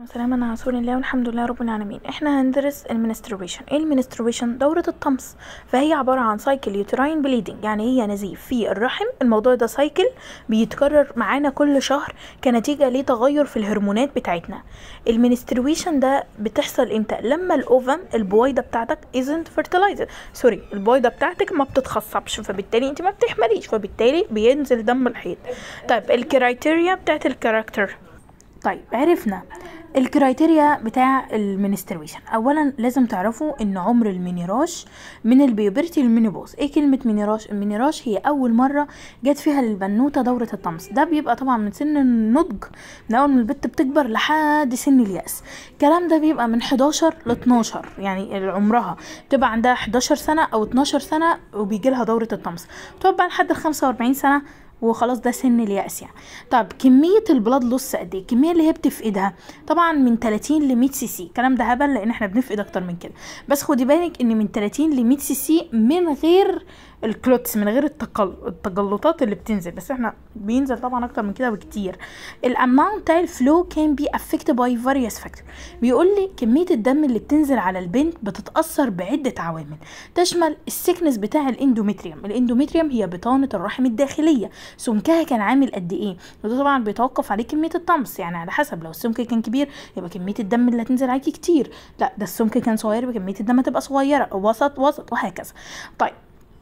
سلام انا عسول الله والحمد لله رب العالمين احنا هندرس المنسترويشن ايه المنسترويشن دورة الطمس فهي عبارة عن سايكل يوتراين بليدنج يعني هي نزيف في الرحم الموضوع ده سايكل بيتكرر معانا كل شهر كنتيجة لتغير في الهرمونات بتاعتنا المنسترويشن ده بتحصل امتى لما الاوفم البويضة بتاعتك isn't fertilized سوري البويضة بتاعتك ما بتتخصبش فبالتالي انت ما بتحمليش فبالتالي بينزل دم الحيض طيب الكرايتيريا بتاعت الكاركتر طيب عرفنا الكرايتيريا بتاع المنسترويشن اولا لازم تعرفوا ان عمر المينيراش من البيوبرتي للمينيبوز ايه كلمه مينيراش المينيراش هي اول مره جت فيها للبنوته دوره الطمس ده بيبقى طبعا من سن النضج من اول ما البت بتكبر لحد سن الياس الكلام ده بيبقى من 11 ل 12 يعني عمرها بتبقى عندها 11 سنه او 12 سنه وبيجي لها دوره الطمس بتبقى لحد ال 45 سنه وخلاص ده سن اليأس يعني طب كمية البلاد لوس قد ايه الكمية اللي هي بتفقدها طبعا من 30 ل 100 سي سي الكلام ده هبل لان احنا بنفقد اكتر من كده بس خدي بالك ان من 30 ل 100 سي سي من غير الكلوتس من غير التقل... التجلطات اللي بتنزل بس احنا بينزل طبعا اكتر من كده بكتير الاماونت بتاع الفلو كان بي افكت باي فاريوس فاكتور بيقول لي كميه الدم اللي بتنزل على البنت بتتاثر بعده عوامل تشمل السكنس بتاع الاندوميتريوم الاندوميتريوم هي بطانه الرحم الداخليه سمكها كان عامل قد ايه وده طبعا بيتوقف عليه كميه الطمس يعني على حسب لو السمك كان كبير يبقى كميه الدم اللي هتنزل عليكي كتير لا ده السمك كان صغير يبقى كميه الدم تبقى صغيره وسط وسط وهكذا طيب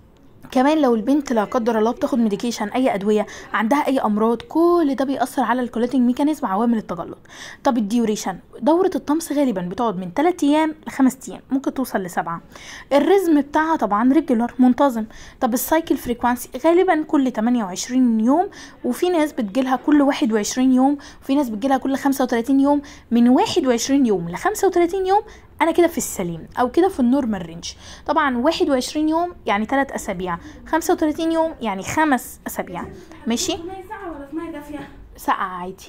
كمان لو البنت لا قدر الله بتاخد ميديكيشن اي ادويه عندها اي امراض كل ده بيأثر على الكوليتنج ميكانيزم عوامل التجلط طب الديوريشن دوره الطمس غالبا بتقعد من 3 ايام ل 5 ايام ممكن توصل لسبعة الريزم بتاعها طبعا ريجولار منتظم طب السايكل فريكوانسي غالبا كل 28 يوم وفي ناس بتجيلها كل 21 يوم وفي ناس بتجيلها كل 35 يوم من 21 يوم ل 35 يوم انا كده في السليم او كده في النورمال رينج طبعا 21 يوم يعني 3 اسابيع 35 يوم يعني 5 اسابيع ماشي ساعة ولا اسمها دافية ساقعة عادي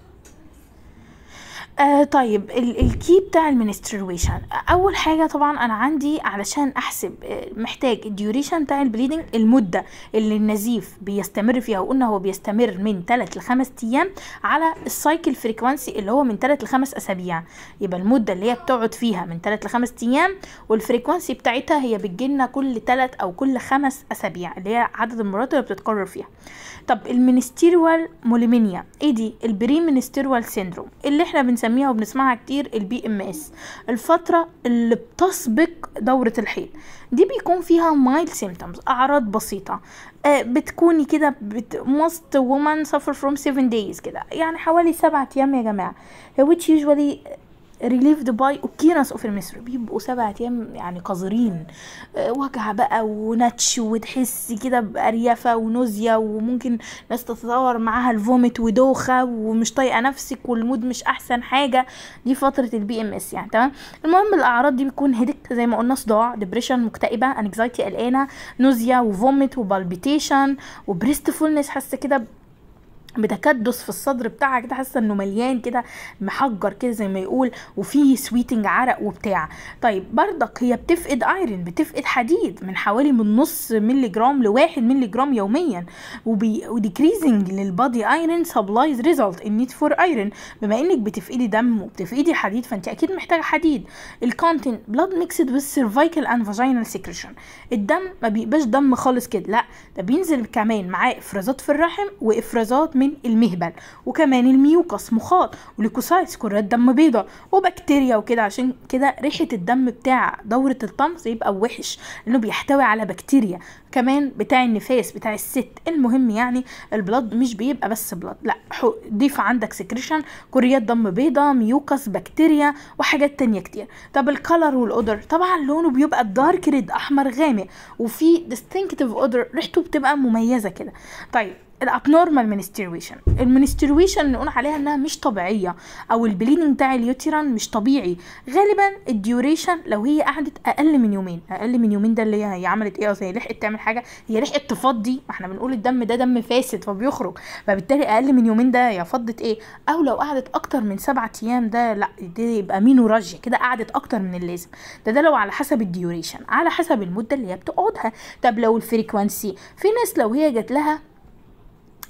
آه طيب ال- الكي بتاع المنسترويشن اول حاجه طبعا انا عندي علشان احسب آه، محتاج الديوريشن بتاع البليدنج المده اللي النزيف بيستمر فيها وقلنا هو بيستمر من 3 ل 5 ايام على السايكل فريكوانسي اللي هو من 3 ل 5 اسابيع يبقى المده اللي هي بتقعد فيها من 3 ل 5 ايام والفريكوانسي بتاعتها هي بتجيلنا كل 3 او كل 5 اسابيع اللي هي عدد المرات اللي بتتكرر فيها طب المينستيريوال موليمينيا ايه دي البري مينستيريوال سيندروم اللي احنا بنسميها وبنسمعها كتير البي ام اس الفتره اللي بتسبق دوره الحيض دي بيكون فيها مايل سيمتومز اعراض بسيطه آه بتكوني كده بت most women suffer from 7 days كده يعني حوالي سبعة ايام يا جماعه which usually relieved by occurrence of المصر بيبقوا سبعة ايام يعني قذرين آه، وجع بقى ونتش وتحسي كده بأريافة ونوزيا وممكن ناس تتطور معاها الفوميت ودوخة ومش طايقة نفسك والمود مش أحسن حاجة دي فترة البي ام اس يعني تمام المهم الأعراض دي بتكون هيدك زي ما قلنا صداع ديبريشن مكتئبة انكزايتي قلقانة نوزيا وفوميت وبالبيتيشن وبريست فولنس حاسة كده بتكدس في الصدر بتاعها كده حاسه انه مليان كده محجر كده زي ما يقول وفيه سويتنج عرق وبتاع طيب بردك هي بتفقد ايرون بتفقد حديد من حوالي من نص ملي جرام لواحد ملي جرام يوميا وبي وديكريزنج للبادي ايرون سبلايز ريزلت ان نيد فور ايرون بما انك بتفقدي دم وبتفقدي حديد فانت اكيد محتاجه حديد الكونتين بلاد ميكسد وذ سيرفايكال اند فاجينال سكريشن الدم ما بيبقاش دم خالص كده لا ده بينزل كمان معاه افرازات في الرحم وافرازات من المهبل وكمان الميوكس مخاط وليكوسايتس كرات دم بيضاء وبكتيريا وكده عشان كده ريحه الدم بتاع دوره الطمس يبقى وحش لانه بيحتوي على بكتيريا كمان بتاع النفاس بتاع الست المهم يعني البلد مش بيبقى بس بلد لا حو- ضيف عندك سكريشن كريات دم بيضاء ميوكس بكتيريا وحاجات تانية كتير طب الكالر والاودر طبعا لونه بيبقى دارك ريد احمر غامق وفي ديستنكتيف اودر ريحته بتبقى مميزه كده طيب الابنورمال منسترويشن المنسترويشن نقول عليها انها مش طبيعيه او البليدنج بتاع اليوتيران مش طبيعي غالبا الديوريشن لو هي قعدت اقل من يومين اقل من يومين ده اللي هي هي عملت ايه اصل هي لحقت تعمل حاجه هي لحقت تفضي ما احنا بنقول الدم ده دم فاسد فبيخرج فبالتالي اقل من يومين ده يا فضت ايه او لو قعدت اكتر من سبعة ايام ده لا دي يبقى مينوراجيا كده قعدت اكتر من اللازم ده ده لو على حسب الديوريشن على حسب المده اللي هي بتقعدها طب لو الفريكوانسي في ناس لو هي جات لها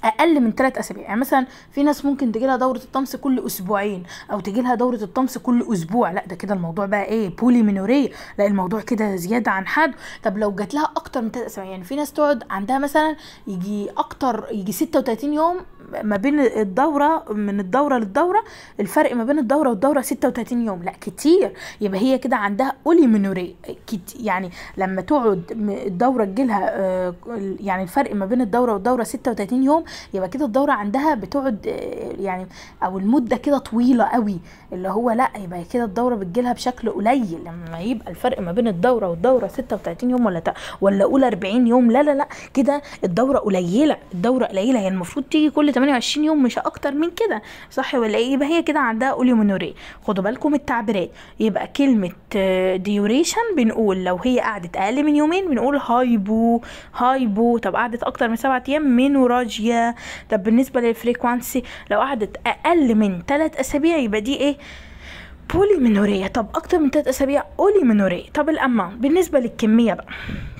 اقل من ثلاث اسابيع يعني مثلا في ناس ممكن تجي لها دوره الطمس كل اسبوعين او تجي لها دوره الطمس كل اسبوع لا ده كده الموضوع بقى ايه بولي مينوريه لا الموضوع كده زياده عن حد طب لو جات لها اكتر من ثلاث اسابيع يعني في ناس تقعد عندها مثلا يجي اكتر يجي 36 يوم ما بين الدوره من الدوره للدوره الفرق ما بين الدوره والدوره 36 يوم لا كتير يبقى هي كده عندها اولي مينوريه كت يعني لما تقعد م- الدوره تجيلها آه، يعني الفرق ما بين الدوره والدوره 36 يوم يبقى كده الدوره عندها بتقعد آه، يعني او المده كده طويله قوي اللي هو لا يبقى كده الدوره بتجيلها بشكل قليل لما يبقى الفرق ما بين الدوره والدوره 36 يوم ولا تا- ولا قول 40 يوم لا لا لا كده الدوره قليله الدوره قليله هي المفروض تيجي كل 28 يوم مش اكتر من كده صح ولا ايه يبقى هي كده عندها اوليومينوريه خدوا بالكم من التعبيرات يبقى كلمه ديوريشن بنقول لو هي قعدت اقل من يومين بنقول هايبو هايبو طب قعدت اكتر من سبعة ايام مينوراجيا طب بالنسبه للفريكوانسي لو قعدت اقل من 3 اسابيع يبقى دي ايه بولي مينورية طب اكتر من 3 اسابيع اولي مينورية طب الامان بالنسبه للكميه بقى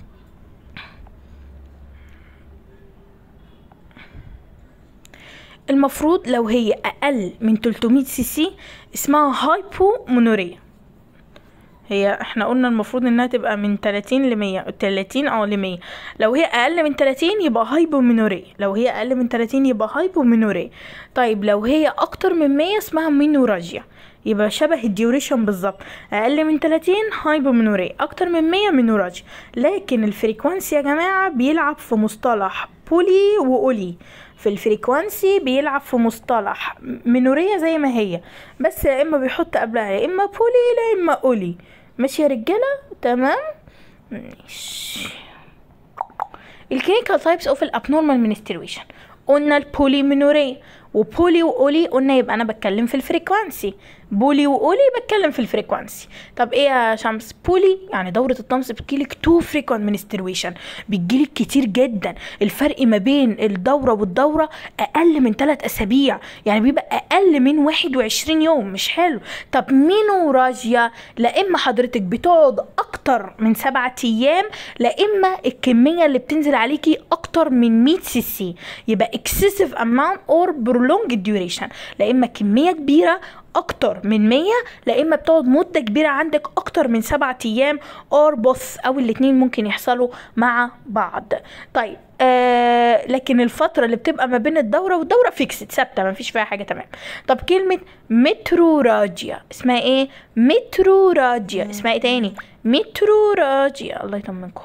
المفروض لو هي اقل من 300 سي سي اسمها هايبو مونوريا هي احنا قلنا المفروض انها تبقى من 30 ل 100 30 اه ل 100 لو هي اقل من 30 يبقى هايبومينوريا لو هي اقل من 30 يبقى هايبومينوريا طيب لو هي اكتر من 100 اسمها مينوراجيا يبقى شبه الديوريشن بالظبط اقل من 30 هايبومينوريا اكتر من 100 مينوراجيا لكن الفريكوانسي يا جماعه بيلعب في مصطلح بولي واولي في الفريكوانسي بيلعب في مصطلح مينورية زي ما هي بس يا اما بيحط قبلها يا اما بولي لا اما اولي ماشي يا رجاله تمام ماشي الكلينيكال تايبس اوف الابنورمال منستريشن قلنا البولي مينورية وبولي واولي قلنا يبقى انا بتكلم في الفريكوانسي بولي واولي بتكلم في الفريكوانسي طب ايه يا شمس بولي يعني دورة الطمس بتجيلك تو فريكوانت منسترويشن بتجيلك كتير جدا الفرق ما بين الدورة والدورة اقل من 3 اسابيع يعني بيبقى اقل من 21 يوم مش حلو طب مينوراجيا لا اما حضرتك بتقعد اكتر من سبعة ايام لا اما الكمية اللي بتنزل عليكي اكتر من 100 سي سي يبقى excessive amount or prolonged duration لا اما كمية كبيرة اكتر من 100 لا اما بتقعد مده كبيره عندك اكتر من سبعة ايام اور بوث او الاتنين ممكن يحصلوا مع بعض طيب آه لكن الفتره اللي بتبقى ما بين الدوره والدوره فيكسد ثابته ما فيش فيها حاجه تمام طب كلمه متروراجيا اسمها ايه متروراجيا اسمها ايه تاني متروراجيا الله يطمنكم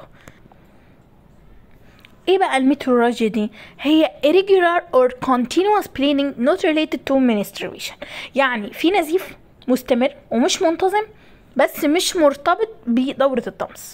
ايه بقى الميتروراجيا دي هي irregular or continuous bleeding not related to menstruation يعني في نزيف مستمر ومش منتظم بس مش مرتبط بدورة الطمس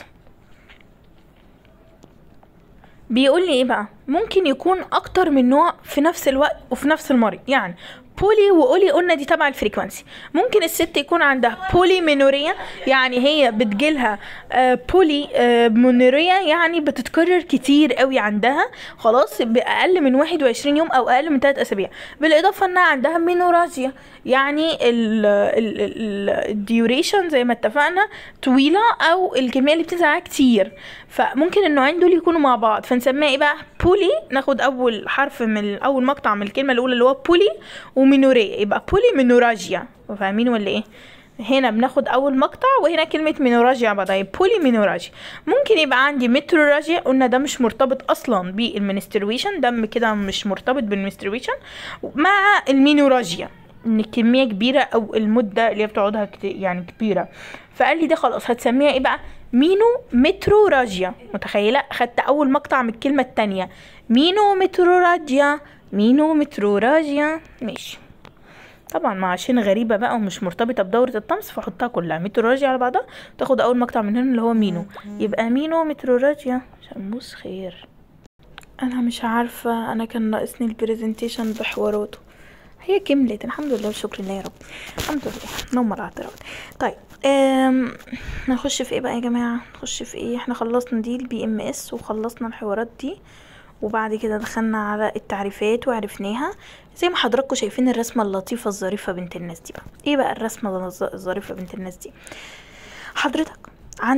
بيقول لي ايه بقى ممكن يكون اكتر من نوع في نفس الوقت وفي نفس المريض يعني بولي واولي قلنا دي تبع الفريكوانسي ممكن الست يكون عندها بولي مينوريا يعني هي بتجيلها آه بولي آه مونوريا يعني بتتكرر كتير قوي عندها خلاص باقل من 21 يوم او اقل من 3 اسابيع بالاضافه انها عندها مينوراجيا يعني الديوريشن زي ما اتفقنا طويله او الكميه اللي بتنزل عليها كتير فممكن النوعين دول يكونوا مع بعض فنسميها ايه بقى بولي ناخد اول حرف من اول مقطع من الكلمه الاولى اللي هو بولي ومينوريا يبقى بولي مينوراجيا فاهمين ولا ايه هنا بناخد اول مقطع وهنا كلمة مينوراجيا بعدها بولي مينوراجيا ممكن يبقى عندي متروراجيا قلنا ده مش مرتبط اصلا بالمنسترويشن ده كده مش مرتبط بالمنسترويشن مع المينوراجيا ان الكمية كبيرة او المدة اللي هي بتقعدها كتير يعني كبيرة فقال لي ده خلاص هتسميها ايه بقى مينو متروراجيا متخيلة خدت اول مقطع من الكلمة التانية مينو متروراجيا مينو متروراجيا ماشي طبعا مع عشان غريبة بقى ومش مرتبطة بدورة الطمس فحطها كلها متروراجيا على بعضها تاخد أول مقطع من هنا اللي هو مينو يبقى مينو متروراجيا شموس خير أنا مش عارفة أنا كان ناقصني البرزنتيشن بحواراته هي كملت الحمد لله والشكر لله يا رب الحمد لله نمر اعتراض طيب أم... نخش في ايه بقى يا جماعة نخش في ايه احنا خلصنا دي البي ام اس وخلصنا الحوارات دي وبعد كده دخلنا على التعريفات وعرفناها زي ما حضراتكم شايفين الرسمة اللطيفة الظريفة بنت الناس دي بقى ايه بقى الرسمة الظريفة بنت الناس دي حضرتك عندك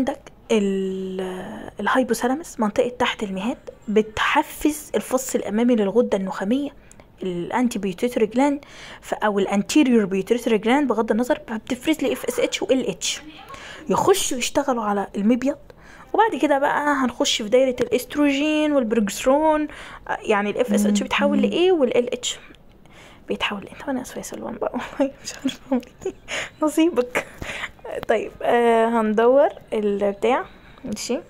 ال- الهايبوثالاموس منطقة تحت المهاد بتحفز الفص الأمامي للغدة النخامية الانتي بيوتيتري جلاند ف- او الانتيريور بيوتيتري جلاند بغض النظر بتفرز لي اف اس اتش وال اتش يخشوا يشتغلوا على المبيض وبعد كده بقى هنخش في دايره الاستروجين والبروجسترون آه، يعني الاف اس اتش بيتحول لايه والال اتش بيتحول لايه طب انا اسفه يا سلوان بقى والله مش عارفه نصيبك طيب آه هندور البتاع ماشي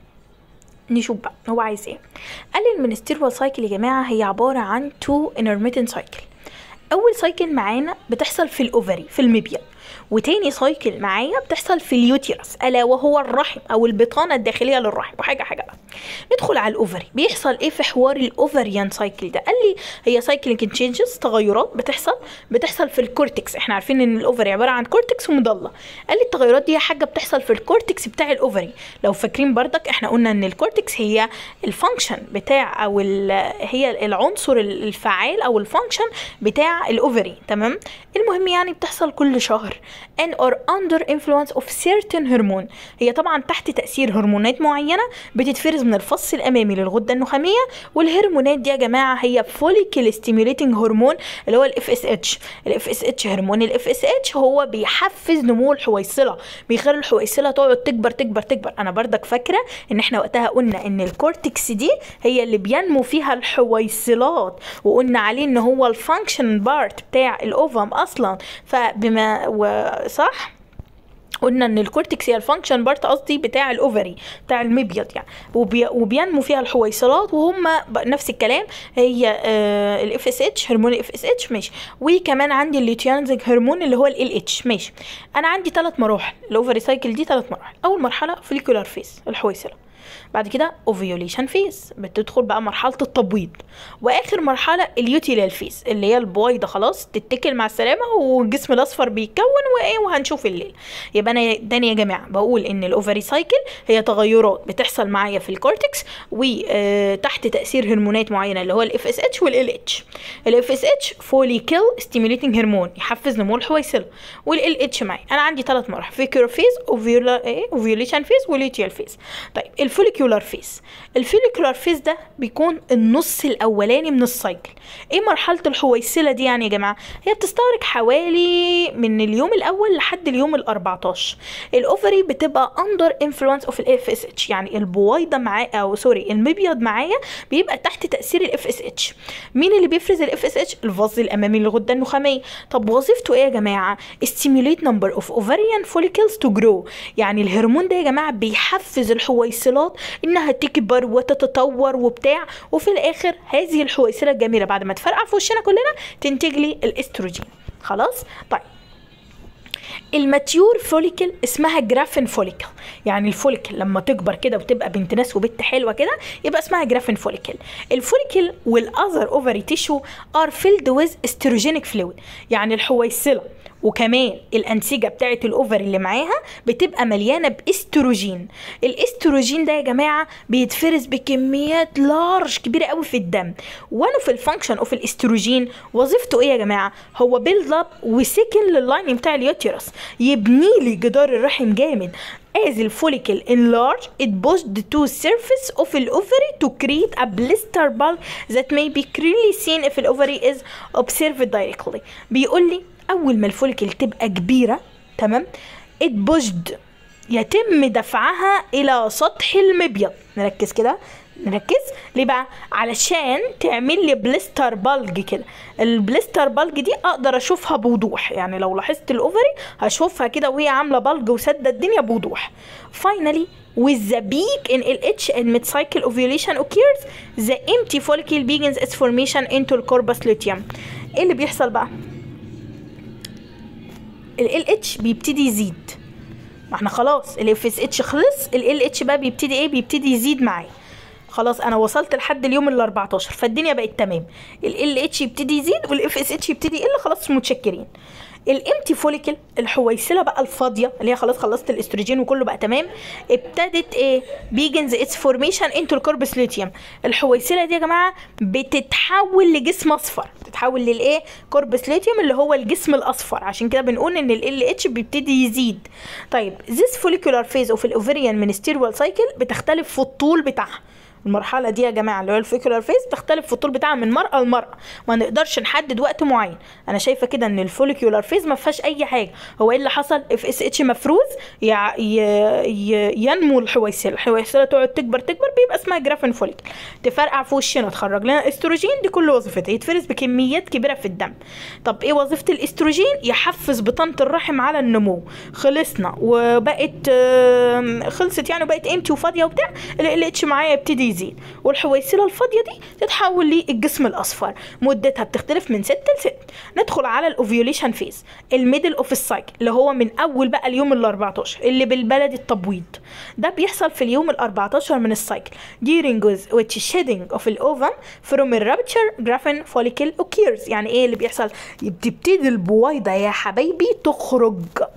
نشوف بقى هو عايز ايه قال لي المنستيريال سايكل يا جماعه هي عباره عن تو انترميتنت سايكل اول سايكل معانا بتحصل في الاوفري في المبيض وتاني سايكل معايا بتحصل في اليوتيرس الا وهو الرحم او البطانه الداخليه للرحم وحاجه حاجه بقى ندخل على الاوفري بيحصل ايه في حوار الاوفريان سايكل ده قال لي هي سايكلينج تشينجز تغيرات بتحصل بتحصل في الكورتكس احنا عارفين ان الاوفري عباره عن كورتكس ومضله قال لي التغيرات دي حاجه بتحصل في الكورتكس بتاع الاوفري لو فاكرين بردك احنا قلنا ان الكورتكس هي الفانكشن بتاع او ال- هي العنصر الفعال او الفانكشن بتاع الاوفري تمام المهم يعني بتحصل كل شهر and or under influence of certain hormone هي طبعا تحت تأثير هرمونات معينة بتتفرز من الفص الأمامي للغدة النخامية والهرمونات دي يا جماعة هي follicle stimulating هرمون اللي هو الاف اس اتش الاف اس اتش هرمون الاف اس اتش هو بيحفز نمو الحويصلة بيخلي الحويصلة تقعد تكبر تكبر تكبر انا بردك فاكرة ان احنا وقتها قلنا ان الكورتكس دي هي اللي بينمو فيها الحويصلات وقلنا عليه ان هو الفانكشن بارت بتاع الاوفم اصلا فبما و... صح قلنا ان الكورتكس هي الفانكشن بارت قصدي بتاع الاوفري بتاع المبيض يعني وبي وبينمو فيها الحويصلات وهم ب- نفس الكلام هي الاف اس اتش هرمون الاف اس اتش ماشي وكمان عندي الليتيانزنج هرمون اللي هو ال اتش ماشي انا عندي ثلاث مراحل الاوفري سايكل دي ثلاث مراحل اول مرحله فوليكولار فيز الحويصله بعد كده اوفيوليشن فيز بتدخل بقى مرحله التبويض واخر مرحله اليوتيلال فيز اللي هي البويضه خلاص تتكل مع السلامه والجسم الاصفر بيتكون وايه وهنشوف الليل يبقى انا تاني يا جماعه بقول ان الاوفري سايكل هي تغيرات بتحصل معايا في الكورتكس وتحت تاثير هرمونات معينه اللي هو الاف اس اتش والال اتش الاف اس اتش فوليكل ستيميوليتنج هرمون يحفز نمو الحويصله والال اتش معايا انا عندي ثلاث مراحل فيكور فيز اوفيولا ايه اوفيوليشن فيز وليتيال فيز طيب الفوليكولار فيز الفوليكولار فيز ده بيكون النص الاولاني من السايكل ايه مرحله الحويصله دي يعني يا جماعه هي بتستغرق حوالي من اليوم الاول لحد اليوم ال14 الاوفري بتبقى اندر انفلونس اوف الاف اس اتش يعني البويضه معايا او سوري المبيض معايا بيبقى تحت تاثير الاف اس اتش مين اللي بيفرز الاف اس اتش الفص الامامي للغده النخاميه طب وظيفته ايه يا جماعه stimulate number of ovarian follicles to grow يعني الهرمون ده يا جماعه بيحفز الحويصلات انها تكبر وتتطور وبتاع وفي الاخر هذه الحويصله الجميله بعد ما تفرقع في وشنا كلنا تنتج لي الاستروجين خلاص طيب الماتيور فوليكل اسمها جرافين فوليكل يعني الفوليكل لما تكبر كده وتبقى بنت ناس وبنت حلوه كده يبقى اسمها جرافين فوليكل الفوليكل والاذر اوفري تيشو ار فيلد ويز استروجينيك فلويد يعني الحويصله وكمان الانسجه بتاعه الاوفري اللي معاها بتبقى مليانه باستروجين الاستروجين ده يا جماعه بيتفرز بكميات لارج كبيره قوي في الدم وانه في الفانكشن اوف الاستروجين وظيفته ايه يا جماعه هو بيلد اب وسكن لللاين بتاع اليوتيرس يبني لي جدار الرحم جامد as the follicle enlarge it pushed to surface of the ovary to create a blister bulb that may be clearly seen if the ovary is observed directly بيقول لي اول ما الفوليكل تبقى كبيره تمام it pushed يتم دفعها الى سطح المبيض نركز كده نركز ليه بقى علشان تعمل لي بليستر بلج كده البليستر بلج دي اقدر اشوفها بوضوح يعني لو لاحظت الاوفري هشوفها كده وهي عامله بلج وسد الدنيا بوضوح finally with the peak in LH and mid-cycle ovulation occurs the empty follicle begins its formation into the corpus luteum ايه اللي بيحصل بقى ال LH بيبتدي يزيد ما احنا خلاص ال FSH خلص ال LH بقى بيبتدي ايه بيبتدي يزيد معايا خلاص انا وصلت لحد اليوم ال 14 فالدنيا بقت تمام ال اتش يبتدي يزيد والاف اس اتش يبتدي يقل خلاص متشكرين الامتي فوليكل الحويصله بقى الفاضيه اللي هي خلاص خلصت الاستروجين وكله بقى تمام ابتدت ايه بيجنز اتس فورميشن انتو الكوربس لوتيوم الحويصله دي يا جماعه بتتحول لجسم اصفر بتتحول للايه كوربس لوتيوم اللي هو الجسم الاصفر عشان كده بنقول ان ال اتش بيبتدي يزيد طيب this follicular phase of الاوفريان ministerial cycle بتختلف في الطول بتاعها المرحله دي يا جماعه اللي هو الفوليكولار فيز تختلف في الطول بتاعها من مرأة لمرأة ما نقدرش نحدد وقت معين انا شايفه كده ان الفوليكولار فيز ما فيهاش اي حاجه هو ايه اللي حصل اف اس اتش مفروض يع... ي... ي... ينمو الحويصله الحويصله تقعد تكبر تكبر بيبقى اسمها جرافين فوليكل تفرقع في وشنا تخرج لنا استروجين دي كل وظيفتها يتفرز بكميات كبيره في الدم طب ايه وظيفه الاستروجين يحفز بطانه الرحم على النمو خلصنا وبقت خلصت يعني وبقت امتي وفاضيه وبتاع ال اتش معايا يبتدي يزيد والحويصله الفاضيه دي تتحول للجسم الاصفر مدتها بتختلف من 6 ل 6 ندخل على الاوفيوليشن فيز الميدل اوف السايكل اللي هو من اول بقى اليوم ال 14 اللي بالبلد التبويض ده بيحصل في اليوم ال 14 من السايكل during which shedding of الاوفم from a rupture graphene follicle occurs يعني ايه اللي بيحصل بتبتدي البويضه يا حبايبي تخرج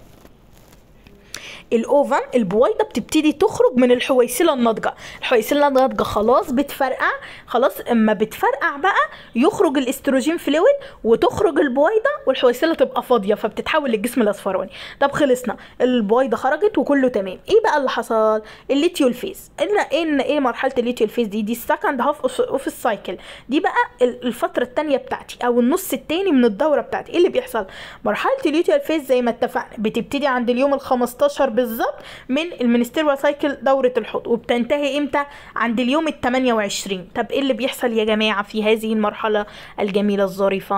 الاوفم البويضه بتبتدي تخرج من الحويصله الناضجه الحويصله الناضجه خلاص بتفرقع خلاص اما بتفرقع بقى يخرج الاستروجين فلويد وتخرج البويضه والحويصله تبقى فاضيه فبتتحول للجسم الاصفراني طب خلصنا البويضه خرجت وكله تمام ايه بقى اللي حصل الليتيول فيز قلنا ان ايه مرحله الليتيول فيز دي دي السكند هاف اوف السايكل دي بقى الفتره الثانيه بتاعتي او النص الثاني من الدوره بتاعتي ايه اللي بيحصل مرحله الليتيول فيز زي ما اتفقنا بتبتدي عند اليوم ال 15 بالظبط من المينستيريال سايكل دوره الحوض وبتنتهي امتى عند اليوم ال 28 طب ايه اللي بيحصل يا جماعه في هذه المرحله الجميله الظريفه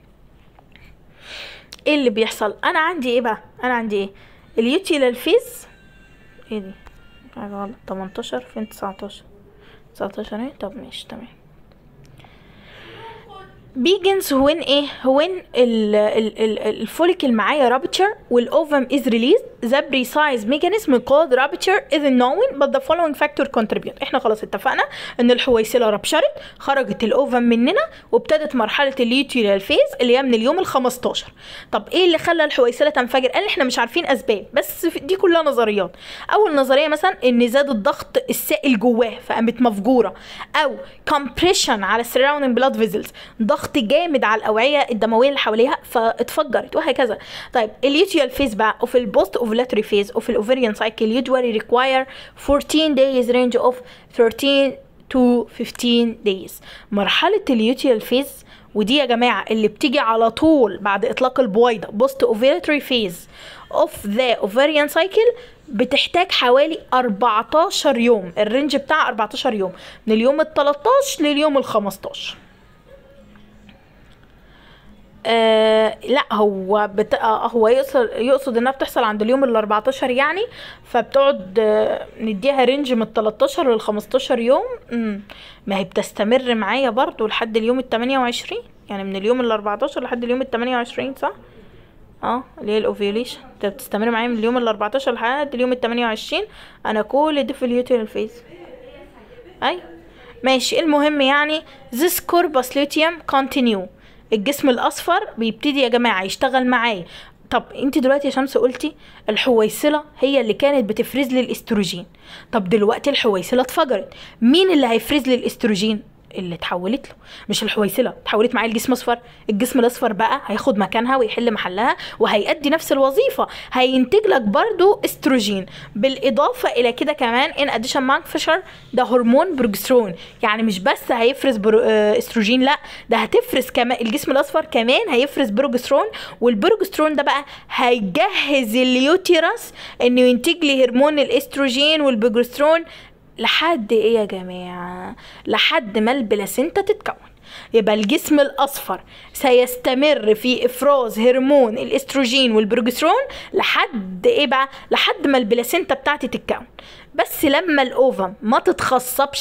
ايه اللي بيحصل انا عندي ايه بقى انا عندي ايه اليوتيلال فيز ايه دي حاجه غلط 18 فين 19 19 ايه طب ماشي تمام begins when ايه when ال ال ال الفوليكل معايا rupture والاوفم is released the precise mechanism called rupture isn't known but the following factor contribute احنا خلاص اتفقنا ان الحويصله ربشرت خرجت الاوفم مننا وابتدت مرحله اليوتيلال فيز اللي هي من اليوم ال 15 طب ايه اللي خلى الحويصله تنفجر قال احنا مش عارفين اسباب بس دي كلها نظريات اول نظريه مثلا ان زاد الضغط السائل جواه فقامت مفجوره او compression على surrounding blood vessels ضغط ضغط جامد على الاوعيه الدمويه اللي حواليها فاتفجرت وهكذا طيب اليوتيال فيز بقى اوف البوست اوفولاتري فيز اوف الاوفريان سايكل usually require 14 days range of 13 to 15 days مرحله اليوتيال فيز ودي يا جماعه اللي بتيجي على طول بعد اطلاق البويضه بوست اوفيلاتري فيز اوف ذا اوفريان سايكل بتحتاج حوالي 14 يوم الرينج بتاع 14 يوم من اليوم ال 13 لليوم ال 15 آه لا هو بت... آه هو يقصد يقصد انها بتحصل عند اليوم ال 14 يعني فبتقعد آه نديها رينج من ال 13 لل 15 يوم مم. ما هي بتستمر معايا برضو لحد اليوم ال 28 يعني من اليوم ال 14 لحد اليوم ال 28 صح؟ اه اللي هي الاوفيوليشن انت بتستمر معايا من اليوم ال 14 لحد اليوم ال 28 انا كل ده في اليوتيرال فيز اي ماشي المهم يعني this corpus luteum continue الجسم الاصفر بيبتدي يا جماعه يشتغل معايا طب انت دلوقتي يا شمس قلتي الحويصله هي اللي كانت بتفرز لي الاستروجين طب دلوقتي الحويصله اتفجرت مين اللي هيفرز لي الاستروجين اللي اتحولت له مش الحويصله اتحولت معايا الجسم اصفر الجسم الاصفر بقى هياخد مكانها ويحل محلها وهيأدي نفس الوظيفه هينتج لك برضو استروجين بالاضافه الى كده كمان ان اديشن مانكفشر ده هرمون بروجسترون يعني مش بس هيفرز برو... اه استروجين لا ده هتفرز كمان الجسم الاصفر كمان هيفرز بروجسترون والبروجسترون ده بقى هيجهز اليوتيرس انه ينتج لي هرمون الاستروجين والبروجسترون لحد ايه يا جماعه لحد ما البلاسينتا تتكون يبقى الجسم الاصفر سيستمر في افراز هرمون الاستروجين والبروجسترون لحد ايه بقى لحد ما البلاسينتا بتاعتي تتكون بس لما الاوفم ما تتخصبش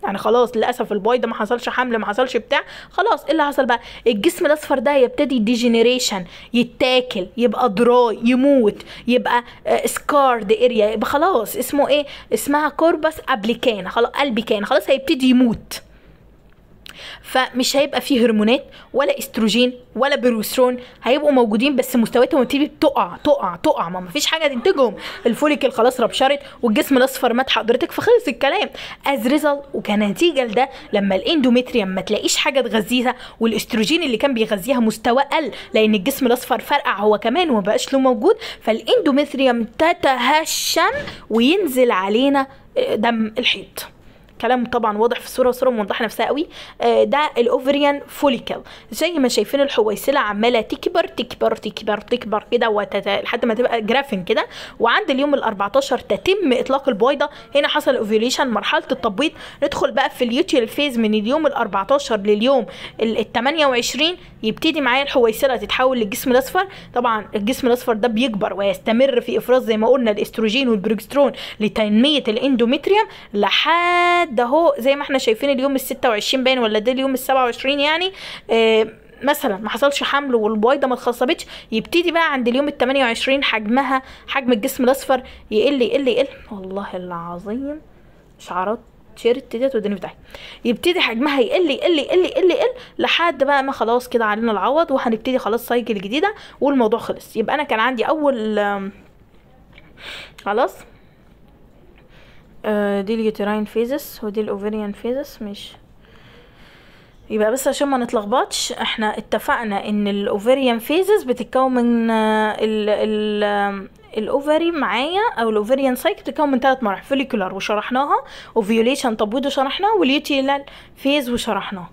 يعني خلاص للاسف البويضه ما حصلش حمل ما حصلش بتاع خلاص ايه اللي حصل بقى الجسم الاصفر ده يبتدي ديجنريشن يتاكل يبقى دراي يموت يبقى سكارد اريا يبقى خلاص اسمه ايه اسمها كوربس ابليكان خلاص قلبي كان خلاص هيبتدي يموت فمش هيبقى فيه هرمونات ولا استروجين ولا بروسترون هيبقوا موجودين بس مستوياتهم هتبتدي تقع تقع تقع ما مفيش حاجه تنتجهم الفوليكل خلاص ربشرت والجسم الاصفر مات حضرتك فخلص الكلام از ريزلت وكنتيجه لده لما الاندوميتريوم ما تلاقيش حاجه تغذيها والاستروجين اللي كان بيغذيها مستوى قل لان الجسم الاصفر فرقع هو كمان وما بقاش له موجود فالاندوميتريوم تتهشم وينزل علينا دم الحيض كلام طبعا واضح في الصوره والصوره موضحه نفسها قوي آه، ده الاوفريان فوليكل زي ما شايفين الحويصله عماله تكبر تكبر تكبر تكبر كده وتت... لحد ما تبقى جرافين كده وعند اليوم ال 14 تتم اطلاق البويضه هنا حصل اوفيوليشن مرحله التبويض ندخل بقى في اليوتيال فيز من اليوم ال 14 لليوم ال 28 يبتدي معايا الحويصله تتحول للجسم الاصفر طبعا الجسم الاصفر ده بيكبر ويستمر في افراز زي ما قلنا الاستروجين والبروجسترون لتنميه الاندوميتريوم لحد اهو زي ما احنا شايفين اليوم ال 26 باين ولا ده اليوم ال 27 يعني آه مثلا ما حصلش حمل والبويضه ما اتخصبتش يبتدي بقى عند اليوم ال 28 حجمها حجم الجسم الاصفر يقل يقل يقل والله العظيم شعارات تيشيرت ديت ودني بتاعي يبتدي حجمها يقل يقل يقل يقل يقل لحد بقى ما خلاص كده علينا العوض وهنبتدي خلاص سايكل جديده والموضوع خلص يبقى انا كان عندي اول آم، خلاص آه، دي اليوتراين فيزس ودي الاوفريان فيزس مش يبقى بس عشان ما نتلخبطش احنا اتفقنا ان الاوفريان فيزز بتتكون من آه، ال ال آم، الاوفري معايا او الاوفريان سايكل بتتكون من ثلاث مراحل فوليكولار وشرحناها اوفيوليشن تبويض وشرحناها واليوتيلال فيز وشرحناه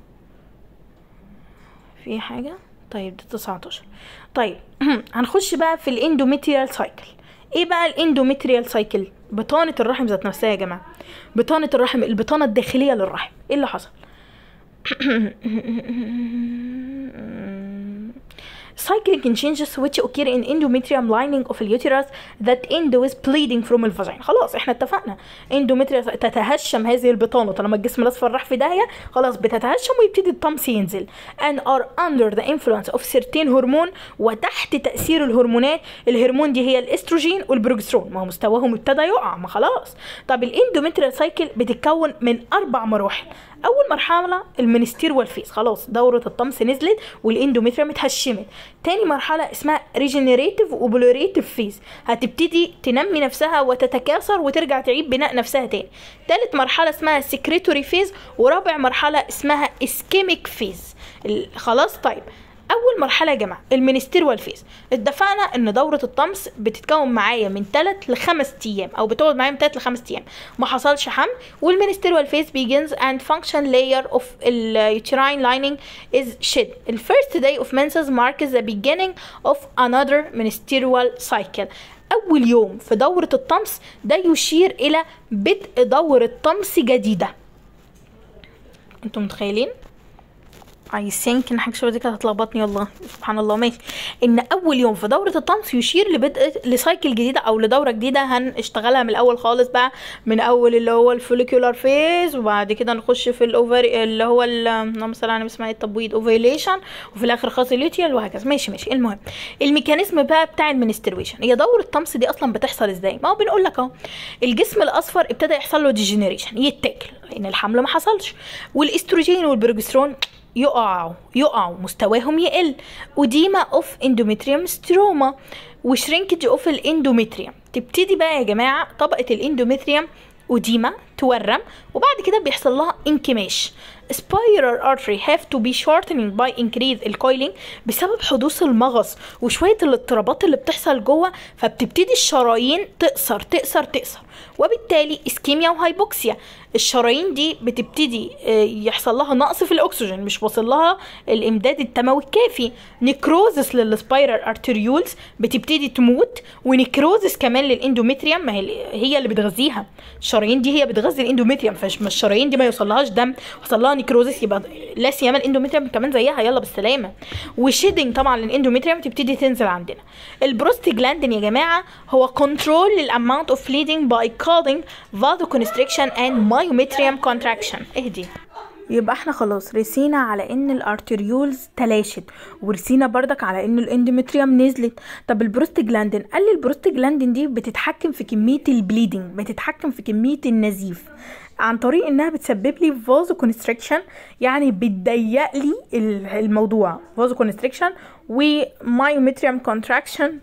في حاجه طيب ده 19 طيب هنخش بقى في الاندوميتريال سايكل ايه بقى الاندوميتريال سايكل بطانه الرحم ذات نفسها يا جماعه بطانه الرحم البطانه الداخليه للرحم ايه اللي حصل cyclic changes which occur in endometrium lining of the uterus that end with bleeding from the vagina خلاص احنا اتفقنا endometrium تتهشم هذه البطانة طالما الجسم الاصفر راح في داهية خلاص بتتهشم ويبتدي الطمس ينزل and are under the influence of certain hormone وتحت تأثير الهرمونات الهرمون دي هي الاستروجين والبروجسترون ما هو مستواهم ابتدى يقع ما خلاص طب الاندوميتريال سايكل بتتكون من اربع مراحل اول مرحله المينستيروال فيز خلاص دوره الطمس نزلت والاندوميتريوم اتهشمت تاني مرحله اسمها ريجنريتيف وبلوريتيف فيز هتبتدي تنمي نفسها وتتكاثر وترجع تعيد بناء نفسها تاني تالت مرحله اسمها سكريتوري فيز ورابع مرحله اسمها اسكيميك فيز خلاص طيب اول مرحله يا جماعه المينستيروال فيز اتفقنا ان دوره الطمس بتتكون معايا من 3 ل 5 ايام او بتقعد معايا من 3 ل 5 ايام ما حصلش حمل والمينستيروال فيز begins and function layer of the uterine lining is shed the first day of menses marks the beginning of another menstrual cycle اول يوم في دوره الطمس ده يشير الى بدء دوره طمس جديده انتوا متخيلين اي ثينك ان حاجه شبه دي كانت هتلخبطني والله سبحان الله ماشي ان اول يوم في دوره الطمس يشير لبدء لسايكل جديده او لدوره جديده هنشتغلها من الاول خالص بقى من اول اللي هو الفوليكولار فيز وبعد كده نخش في الاوفر اللي هو ال- اللهم صل على النبي اسمها ايه التبويض اوفيليشن وفي الاخر خاص اليوتيال وهكذا ماشي ماشي المهم الميكانيزم بقى بتاع المنسترويشن هي دوره الطمس دي اصلا بتحصل ازاي ما هو بنقول لك اهو الجسم الاصفر ابتدى يحصل له ديجنريشن يتاكل لان الحمل ما حصلش والاستروجين والبروجسترون يقعوا يقعوا مستواهم يقل وديما اوف اندوميتريوم ستروما وشرينكج اوف الاندوميتريوم تبتدي بقى يا جماعه طبقه الاندوميتريوم وديما تورم وبعد كده بيحصل لها انكماش spiral artery have to be shortening by increase الكويلينج بسبب حدوث المغص وشوية الاضطرابات اللي بتحصل جوه فبتبتدي الشرايين تقصر تقصر تقصر وبالتالي اسكيميا وهايبوكسيا الشرايين دي بتبتدي آه، يحصل لها نقص في الاكسجين مش واصل لها الامداد التموي الكافي نيكروزس للسبايرال ارتريولز بتبتدي تموت ونيكروزس كمان للاندوميتريوم ما هي هي اللي بتغذيها الشرايين دي هي بتغذي قصدي الاندوميتريوم فمش الشرايين دي ما يوصلهاش دم وصل لها نيكروزس يبقى لا سيما الاندوميتريوم كمان زيها يلا بالسلامه وشيدنج طبعا للاندوميتريوم تبتدي تنزل عندنا البروستيجلاندين يا جماعه هو كنترول للاماونت اوف فليدنج باي causing vasoconstriction and myometrium contraction اهدي يبقى احنا خلاص رسينا على ان الارتريولز تلاشت ورسينا بردك على ان الاندومتريوم نزلت طب البروستجلاندين قال لي البروستجلاندين دي بتتحكم في كميه البليدنج بتتحكم في كميه النزيف عن طريق انها بتسبب لي فازو كونستريكشن يعني بتضيق لي الموضوع فازو كونستريكشن ومايومتريوم كونتراكشن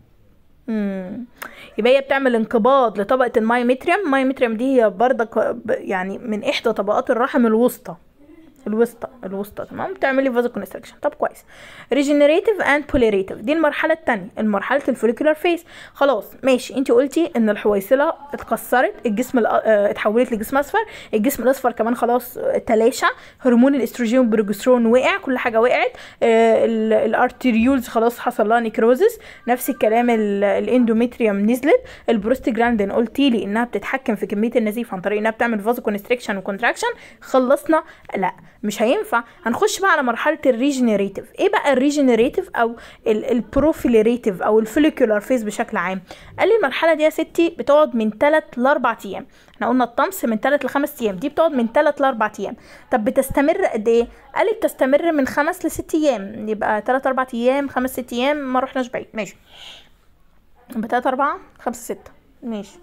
مم. يبقى هي بتعمل انقباض لطبقه المايومتريوم المايومتريوم دي هي بردك يعني من احدى طبقات الرحم الوسطى الوسطى الوسطى تمام بتعمل لي فازو كونستراكشن طب كويس ريجنريتيف اند بوليريتيف دي المرحله الثانيه المرحله الفوليكولار فيز خلاص ماشي انت قلتي ان الحويصله اتكسرت الجسم اتحولت لجسم اصفر الجسم الاصفر كمان خلاص تلاشى هرمون الاستروجين والبروجسترون وقع كل حاجه وقعت الارتريولز خلاص حصل لها نيكروزس نفس الكلام الاندوميتريوم نزلت البروستجراندين قلتي لي انها بتتحكم في كميه النزيف عن طريق انها بتعمل فازو كونستريكشن وكونتراكشن خلصنا لا مش هينفع هنخش بقى على مرحله الريجنريتيف ايه بقى الريجنريتيف او البروفيليريتيف او الفوليكولار فيز بشكل عام قال لي المرحله دي يا ستي بتقعد من 3 ل 4 ايام احنا قلنا الطمس من 3 ل 5 ايام دي بتقعد من 3 ل 4 ايام طب بتستمر قد ايه قال لي بتستمر من 5 ل 6 ايام يبقى 3 4 ايام 5 6 ايام ما رحناش بعيد ماشي يبقى 3 4 5 6 ماشي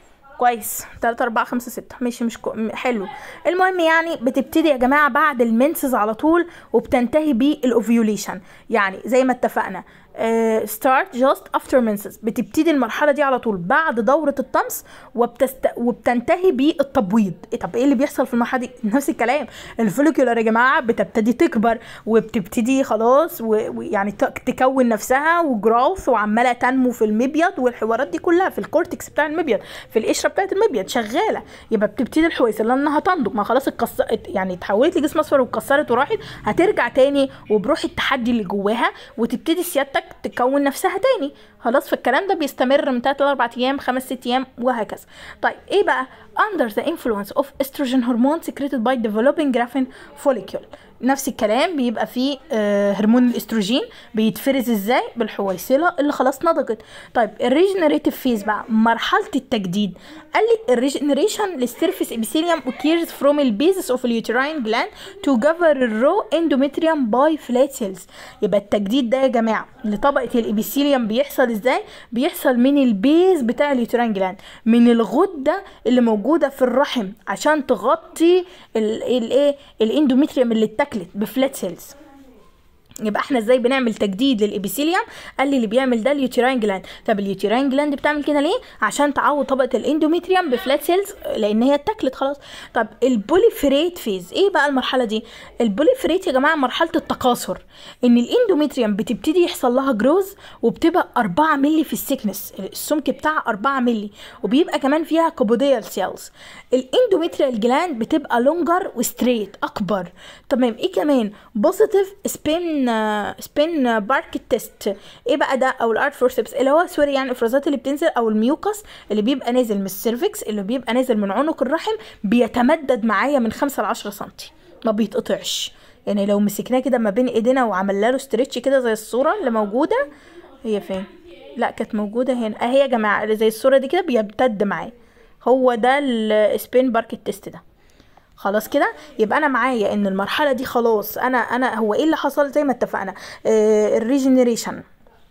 كويس 3 4 5 6 ماشي مش كو... حلو المهم يعني بتبتدي يا جماعه بعد المنسز على طول وبتنتهي بالاوفيوليشن يعني زي ما اتفقنا ستارت جاست افتر منسز بتبتدي المرحله دي على طول بعد دوره الطمس وبتست... وبتنتهي بالتبويض إيه طب ايه اللي بيحصل في المرحله دي نفس الكلام الفوليكولار يا جماعه بتبتدي تكبر وبتبتدي خلاص ويعني و... تكون نفسها وجراوث وعماله تنمو في المبيض والحوارات دي كلها في الكورتكس بتاع المبيض في القشره بتاعه المبيض شغاله يبقى بتبتدي الحويصله انها تنضج ما خلاص اتكسرت يعني اتحولت لجسم اصفر واتكسرت وراحت هترجع تاني وبروح التحدي اللي جواها وتبتدي سيادتك تكون نفسها تاني خلاص فالكلام ده بيستمر من 3 ل 4 ايام 5 6 ايام وهكذا طيب ايه بقى under the influence of estrogen hormone secreted by developing graphene follicle نفس الكلام بيبقى فيه آه هرمون الاستروجين بيتفرز ازاي بالحويصله اللي خلاص نضجت طيب الريجنريتيف فيز بقى مرحله التجديد قال لي الريجنريشن للسيرفيس ابيثيليوم occurs from البيزس اوف اليوتراين جلاند to cover الرو اندوميتريوم باي فلات سيلز يبقى التجديد ده يا جماعه لطبقه الابيثيليوم بيحصل ازاي بيحصل من البيز بتاع اليوتراين جلاند من الغده اللي موجوده في الرحم عشان تغطي الايه الاندوميتريوم اللي اتاكلت بفلات سيلز يبقى احنا ازاي بنعمل تجديد للابيثيليوم قال لي اللي بيعمل ده اليوتيراين جلاند طب اليوتيراين جلاند بتعمل كده ليه عشان تعوض طبقه الاندوميتريوم بفلات سيلز لان هي اتاكلت خلاص طب البوليفريت فيز ايه بقى المرحله دي البوليفريت يا جماعه مرحله التكاثر ان الاندوميتريوم بتبتدي يحصل لها جروز وبتبقى 4 مللي في السكنس السمك بتاعها 4 مللي وبيبقى كمان فيها كوبوديال سيلز الاندوميتريال جلاند بتبقى لونجر وستريت اكبر تمام ايه كمان بوزيتيف سبين سبين بارك تيست ايه بقى ده او الارت فورسبس اللي هو سوري يعني الافرازات اللي بتنزل او الميوكس اللي بيبقى نازل من السيرفكس اللي بيبقى نازل من عنق الرحم بيتمدد معايا من 5 ل 10 سم ما بيتقطعش يعني لو مسكناه كده ما بين ايدينا وعملنا له ستريتش كده زي الصوره اللي موجوده هي فين لا كانت موجوده هنا اهي يا جماعه اللي زي الصوره دي كده بيمتد معايا هو ده السبين بارك تيست ده خلاص كده يبقى انا معايا ان المرحله دي خلاص انا انا هو ايه اللي حصل زي ما اتفقنا آه الريجنريشن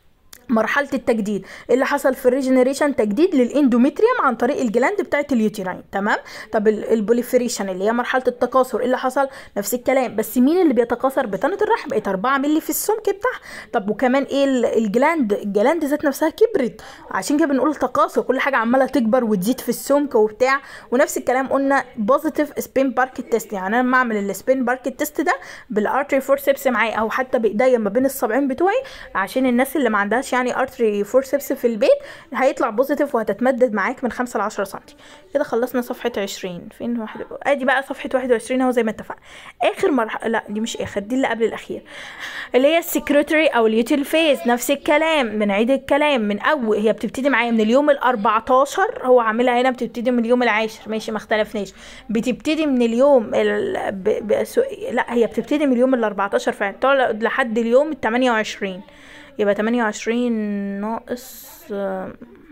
مرحله التجديد اللي حصل في الريجنريشن تجديد للاندوميتريوم عن طريق الجلاند بتاعه اليوتيراين تمام طب البوليفريشن اللي هي مرحله التكاثر اللي حصل نفس الكلام بس مين اللي بيتكاثر بطانه الرحم بقت 4 مللي في السمك بتاعها طب وكمان ايه الجلاند الجلاند ذات نفسها كبرت عشان كده بنقول تكاثر كل حاجه عماله تكبر وتزيد في السمك وبتاع ونفس الكلام قلنا بوزيتيف سبين بارك تيست يعني انا لما اعمل السبين بارك تيست ده بالارتري فورسبس معايا او حتى بايديا ما بين الصابعين بتوعي عشان الناس اللي ما عندهاش يعني ارتري فورسبس في البيت هيطلع بوزيتيف وهتتمدد معاك من 5 ل 10 سم كده خلصنا صفحه 20 فين واحد ادي بقى صفحه 21 اهو زي ما اتفقنا اخر مرحله لا دي مش اخر دي اللي قبل الاخير اللي هي السكرتري او اليوتيل فيز نفس الكلام بنعيد الكلام من اول هي بتبتدي معايا من اليوم ال 14 هو عاملها هنا بتبتدي من اليوم العاشر ماشي ما اختلفناش بتبتدي من اليوم ال... ب... ب... سو... لا هي بتبتدي من اليوم ال 14 فعلا تقعد لحد اليوم ال 28 يبقى 28 ناقص آه،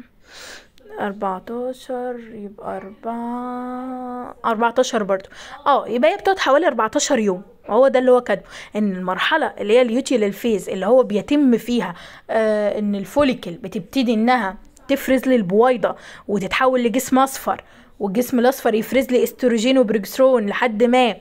14 يبقى 4 14 برضو اه يبقى هي بتقعد حوالي 14 يوم هو ده اللي هو كاتبه ان المرحله اللي هي اليوتيل فيز اللي هو بيتم فيها آه ان الفوليكل بتبتدي انها تفرز لي البويضه وتتحول لجسم اصفر والجسم الاصفر يفرز لي استروجين وبروجسترون لحد ما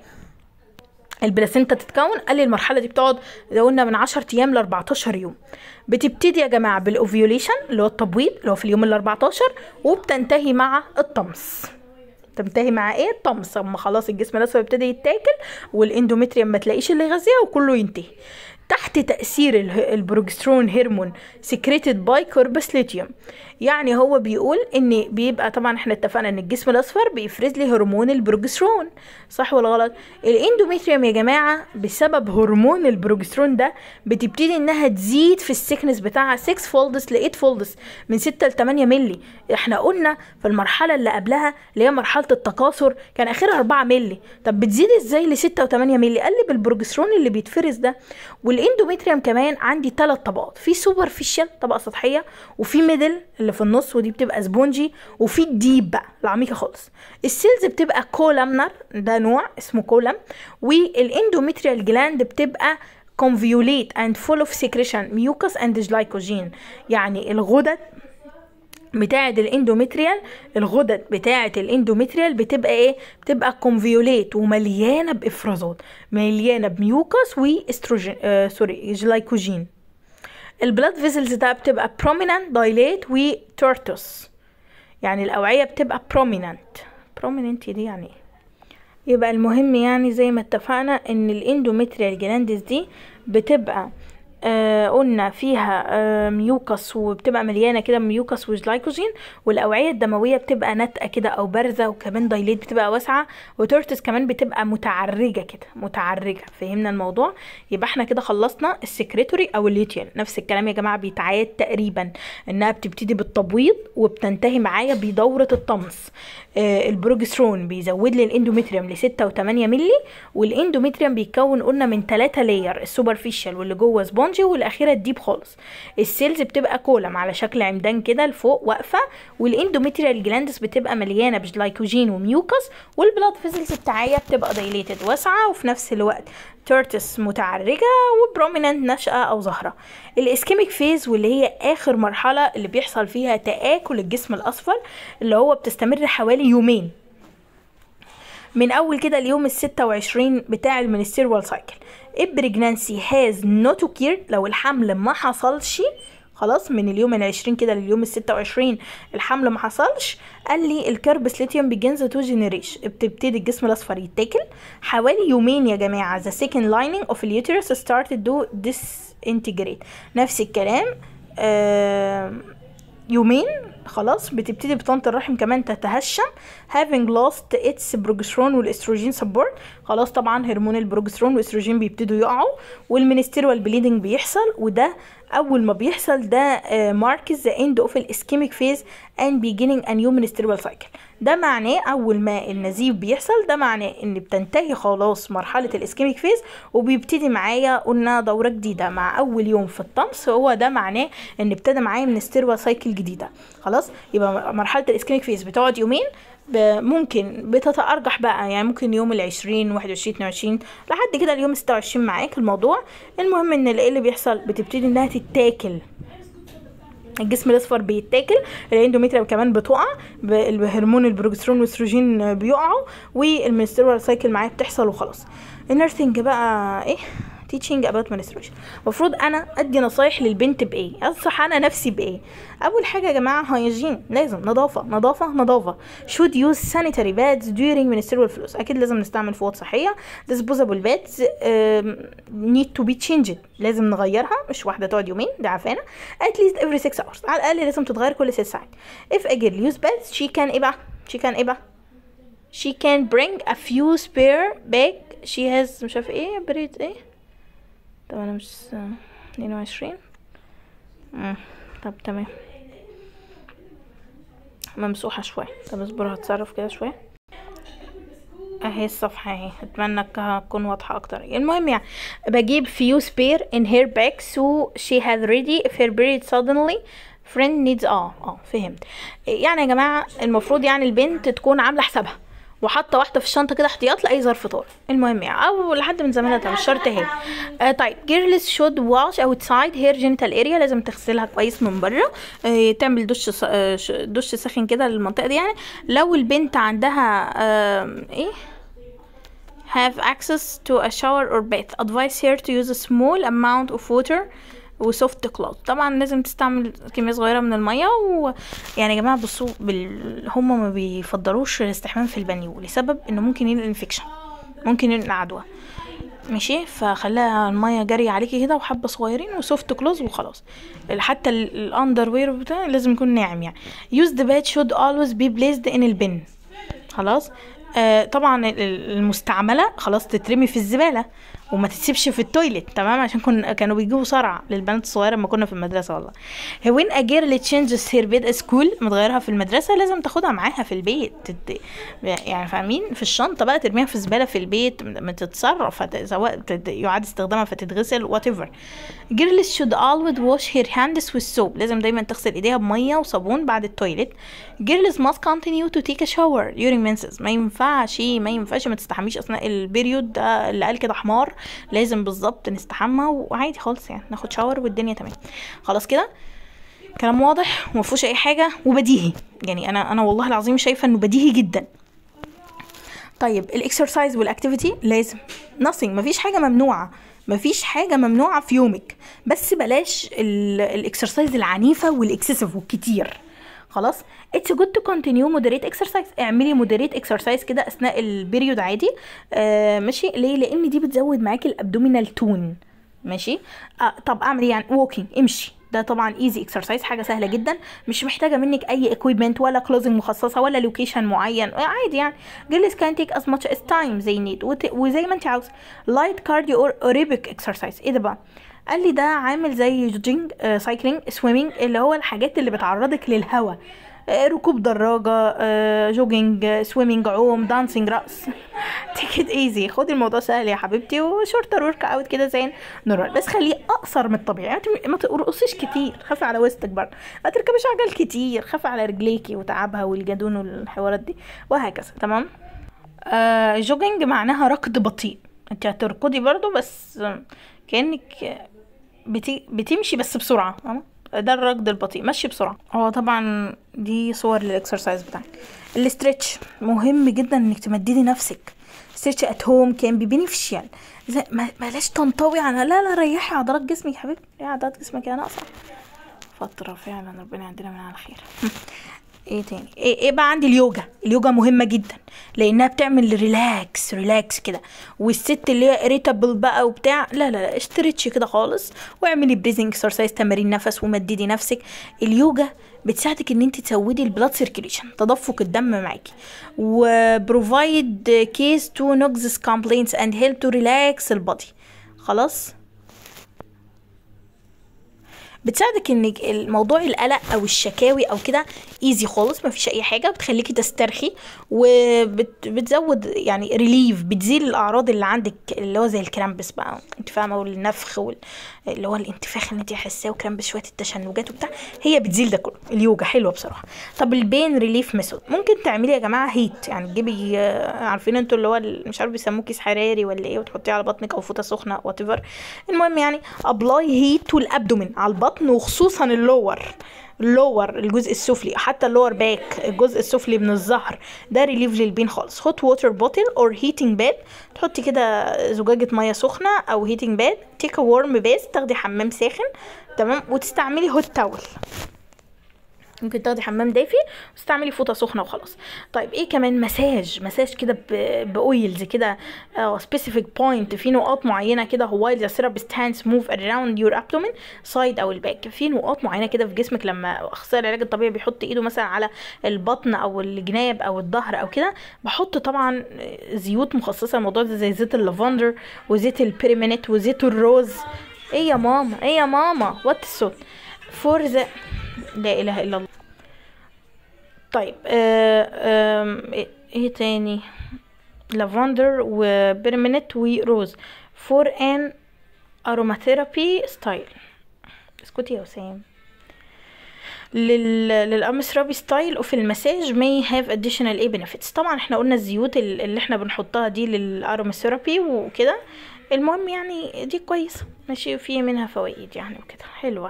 البلاسينتا تتكون قال لي المرحله دي بتقعد زي قلنا من 10 ايام ل 14 يوم بتبتدي يا جماعه بالاوفيوليشن اللي هو التبويض اللي هو في اليوم ال 14 وبتنتهي مع الطمس تنتهي مع ايه الطمس اما خلاص الجسم الاصفر يبتدي يتاكل والاندومتريوم ما تلاقيش اللي يغذيها وكله ينتهي تحت تأثير اله- البروجسترون هرمون سكريتد باي كوربس ليتيوم يعني هو بيقول ان بيبقى طبعا احنا اتفقنا ان الجسم الاصفر بيفرز لي هرمون البروجسترون صح ولا غلط الاندوميتريوم يا جماعه بسبب هرمون البروجسترون ده بتبتدي انها تزيد في السكنس بتاعها 6 فولدز ل 8 فولدز من 6 ل 8 مللي احنا قلنا في المرحله اللي قبلها اللي هي مرحله التكاثر كان اخرها 4 مللي طب بتزيد ازاي ل 6 و8 مللي قال لي بالبروجسترون اللي بيتفرز ده والاندوميتريوم كمان عندي ثلاث طبقات في سوبرفيشال طبقه سطحيه وفي ميدل اللي في النص ودي بتبقى سبونجي وفي الديب بقى العميقه خالص السيلز بتبقى كولامنر ده نوع اسمه كولم والاندوميتريال جلاند بتبقى convolute and full of secretion mucus and glycogen يعني الغدد بتاعة الاندوميتريال الغدد بتاعة الاندوميتريال بتبقى ايه بتبقى كونفيوليت ومليانة بافرازات مليانة بميوكس واستروجين آه سوري جلايكوجين البلاد فيزلز ده بتبقى prominent dilate وتورتوس يعني الأوعية بتبقى prominent prominent دي يعني ايه يبقى المهم يعني زي ما اتفقنا ان الاندوميتريال جلاندز دي بتبقى آه قلنا فيها آه ميوكس وبتبقى مليانه كده ميوكس وجلايكوجين والاوعيه الدمويه بتبقى ناتقه كده او بارزه وكمان دايليت بتبقى واسعه وتورتس كمان بتبقى متعرجه كده متعرجه فهمنا الموضوع يبقى احنا كده خلصنا السكريتوري او الليتيال نفس الكلام يا جماعه بيتعاد تقريبا انها بتبتدي بالتبويض وبتنتهي معايا بدوره الطمس آه البروجسترون بيزود لي الاندوميتريوم ل 6 و8 مللي والاندوميتريوم بيتكون قلنا من 3 لاير السوبرفيشال واللي جوه سبونجي والاخيره الديب خالص السيلز بتبقى كولم على شكل عمدان كده لفوق واقفه والاندوميتريال جلاندس بتبقى مليانه بجلايكوجين وميوكس والبلاد فيزلز بتاعية بتبقى دايليتد واسعه وفي نفس الوقت تورتس متعرجة وبروميننت نشأة أو زهرة الاسكيميك فيز واللي هي آخر مرحلة اللي بيحصل فيها تآكل الجسم الأصفر اللي هو بتستمر حوالي يومين من اول كده اليوم ال 26 بتاع المنستيريال سايكل البريجنانسي هاز نوت كير لو الحمل ما حصلش خلاص من اليوم ال 20 كده لليوم ال 26 الحمل ما حصلش قال لي الكربس ليتيوم بيجنز تو جينيريش بتبتدي الجسم الاصفر يتاكل حوالي يومين يا جماعه the second lining of اليوترس started to disintegrate نفس الكلام آه يومين خلاص بتبتدي بطانة الرحم كمان تتهشم having lost its progesterone والاستروجين support خلاص طبعا هرمون البروجسترون والاستروجين بيبتدوا يقعوا والمينستيريال بليدنج بيحصل وده اول ما بيحصل ده ماركز ذا اند اوف الاسكيميك فيز اند بيجيننج a new menstrual cycle ده معناه اول ما النزيف بيحصل ده معناه ان بتنتهي خلاص مرحله الاسكيميك فيز وبيبتدي معايا قلنا دوره جديده مع اول يوم في الطمس هو ده معناه ان ابتدى معايا منستيريال سايكل جديده خلاص يبقى مرحله الاسكيميك فيز بتقعد يومين ممكن بتتأرجح بقى يعني ممكن يوم العشرين واحد وعشرين اتنين وعشرين لحد كده اليوم ستة وعشرين معاك الموضوع المهم ان ايه اللي بيحصل بتبتدي انها تتاكل الجسم الاصفر بيتاكل الاندوميتريال كمان بتقع بهرمون البروجسترون والاستروجين بيقعوا والمنسترول سايكل معايا بتحصل وخلاص النيرسينج بقى ايه teaching about menstruation المفروض انا ادي نصايح للبنت بايه انصح انا نفسي بايه اول حاجه يا جماعه هايجين لازم نظافه نظافه نظافه should use sanitary pads during menstrual flows اكيد لازم نستعمل فوط صحيه disposable pads um, need to be changed لازم نغيرها مش واحده تقعد يومين دي عفانه at least every 6 hours على الاقل لازم تتغير كل 6 ساعات if a girl use pads she can ايه بقى she can ايه بقى she can bring a few spare bag she has مش عارف ايه بريد ايه طب انا مش اتنين وعشرين مم. طب تمام ممسوحة شوية طب اصبر هتصرف كده شوية اهي الصفحة اهي اتمنى انها تكون واضحة اكتر المهم يعني بجيب few spare in her bag so she has ready if her period suddenly friend needs اه اه فهمت يعني يا جماعة المفروض يعني البنت تكون عاملة حسابها وحاطه واحده في الشنطه كده احتياط لاي ظرف طارئ المهم يعني او لحد من زمانها مش شرط هي آه طيب girls should wash outside hair genital area لازم تغسلها كويس من بره آه تعمل دش ص- آه ش- دش ساخن كده للمنطقه دي يعني لو البنت عندها آه ايه have access to a shower or bath advise her to use a small amount of water وسوفت كلوث طبعا لازم تستعمل كميه صغيره من الميه ويعني يا جماعه بصوا بال... هم ما بيفضلوش الاستحمام في البانيو لسبب انه ممكن ينقل انفكشن ممكن ينقل عدوى ماشي فخليها الميه جاريه عليكي كده وحبه صغيرين وسوفت كلوز وخلاص حتى الاندر وير بتاعي لازم يكون ناعم يعني use the bed should always be placed in البن خلاص آه طبعا ال- ال- المستعمله خلاص تترمي في الزباله وما تتسيبش في التويليت تمام عشان كن كانوا بيجيبوا صرع للبنات الصغيره لما كنا في المدرسه والله وين a girl changes her bed at school متغيرها في المدرسه لازم تاخدها معاها في البيت تت... يعني فاهمين في الشنطه بقى ترميها في الزباله في البيت ما تتصرف فت- سواء تت- يعاد استخدامها فتتغسل whatever girls should always wash her hands with soap لازم دايما تغسل ايديها بميه وصابون بعد التويليت girls must continue to take a shower during menses ما ينفعش ما ينفعش ما تستحميش اثناء البريود ده اللي قال كده حمار لازم بالظبط نستحمى وعادي خالص يعني ناخد شاور والدنيا تمام خلاص كده كلام واضح وما فيهوش اي حاجه وبديهي يعني انا انا والله العظيم شايفه انه بديهي جدا طيب الاكسرسايز والاكتيفيتي لازم nothing مفيش حاجه ممنوعه مفيش حاجه ممنوعه في يومك بس بلاش ال- الاكسرسايز العنيفه والاكسسيف والكتير خلاص اتس جود تو كونتينيو مودريت اكسرسايز اعملي مودريت اكسرسايز كده اثناء البريود عادي آه ماشي ليه لان دي بتزود معاكي الابدومينال تون ماشي آه طب اعمل ايه يعني ووكينج امشي ده طبعا ايزي اكسرسايز حاجه سهله جدا مش محتاجه منك اي اكويبمنت ولا كلوزنج مخصصه ولا لوكيشن معين آه، عادي يعني جلس كان تيك از ماتش از تايم زي نيد وزي ما انت عاوز لايت كارديو اور اوريبك اكسرسايز ايه ده بقى قال لي ده عامل زي جوجينج سايكلينج سويمنج اللي هو الحاجات اللي بتعرضك للهواء آه، ركوب دراجة آه، جوجينج آه، سويمنج عوم دانسينج رقص تيك ات ايزي خدي الموضوع سهل يا حبيبتي وشورتر ورك اوت كده زي نورمال بس خليه اقصر من الطبيعي يعني انت ما ترقصيش كتير خافي على وسطك برضه ما تركبيش عجل كتير خافي على رجليكي وتعبها والجدون والحوارات دي وهكذا تمام آه جوجينج معناها ركض بطيء انت هتركضي برضو بس آه، كانك بتي... بتمشي بس بسرعه فاهمة؟ ده الركض البطيء مشي بسرعه هو طبعا دي صور للاكسرسايز بتاعك الاسترتش مهم جدا انك تمددي نفسك استرتش ات هوم كان بي بينيفيشال زي ما بلاش تنطوي على لا لا ريحي عضلات جسمك يا حبيبتي ريحي عضلات جسمك يا ناقصه فترة فعلا ربنا يعدينا من على خير ايه تاني ايه, ايه بقى عندي اليوجا اليوجا مهمة جدا لانها بتعمل ريلاكس ريلاكس كده والست اللي هي اريتابل بقى وبتاع لا لا لا استرتش كده خالص واعملي بريزنج اكسرسايز تمارين نفس ومددي نفسك اليوجا بتساعدك ان انت تزودي البلاد سيركيليشن تدفق الدم معاكي وبروفايد كيس تو نوكسس كومبلينتس اند هيلب تو ريلاكس البادي خلاص بتساعدك ان الموضوع القلق او الشكاوي او كده ايزي خالص مفيش اي حاجه بتخليكي تسترخي وبتزود يعني ريليف بتزيل الاعراض اللي عندك اللي هو زي الكرامبس بقى انت فاهمه والنفخ وال... اللي هو الانتفاخ اللي انت حاساه وكرامبس شويه التشنجات وبتاع هي بتزيل ده كله اليوجا حلوه بصراحه طب البين ريليف ميثود ممكن تعملي يا جماعه هيت يعني تجيبي آه، عارفين انتوا اللي هو ال- مش عارف بيسموه كيس حراري ولا ايه وتحطيه على بطنك او فوطه سخنه وات المهم يعني ابلاي هيت تو الابدومين على البطن البطن وخصوصا اللور اللور الجزء السفلي حتى اللور باك الجزء السفلي من الظهر ده ريليف للبين خالص هوت ووتر بوتل اور هيتنج باد تحطي كده زجاجة مية سخنة او هيتنج باد تيك ورم باث تاخدي حمام ساخن تمام وتستعملي هوت تاول ممكن تاخدي حمام دافي وتستعملي فوطه سخنه وخلاص طيب ايه كمان مساج مساج كده ب- باويلز كده سبيسيفيك بوينت في نقاط معينه كده هو ذا ثيرابيست هاندز موف اراوند يور ابدومين سايد او الباك في نقاط معينه كده في جسمك لما اخصائي العلاج الطبيعي بيحط ايده مثلا على البطن او الجناب او الظهر او كده بحط طبعا زيوت مخصصه للموضوع ده زي زيت اللافندر وزيت البيرمنت وزيت الروز ايه يا ماما ايه يا ماما وات الصوت فور ذا لا اله الا الله طيب آه آم، ايه إيه تاني لافندر وبيرمنت وروز فور ان اروماثيرابي ستايل اسكتي يا وسام لل للامثرابي ستايل وفي المساج may have additional ايه benefits طبعا احنا قلنا الزيوت ال- اللي احنا بنحطها دي للاروماثيرابي وكده المهم يعني دي كويسه ماشي وفي منها فوائد يعني وكده حلوه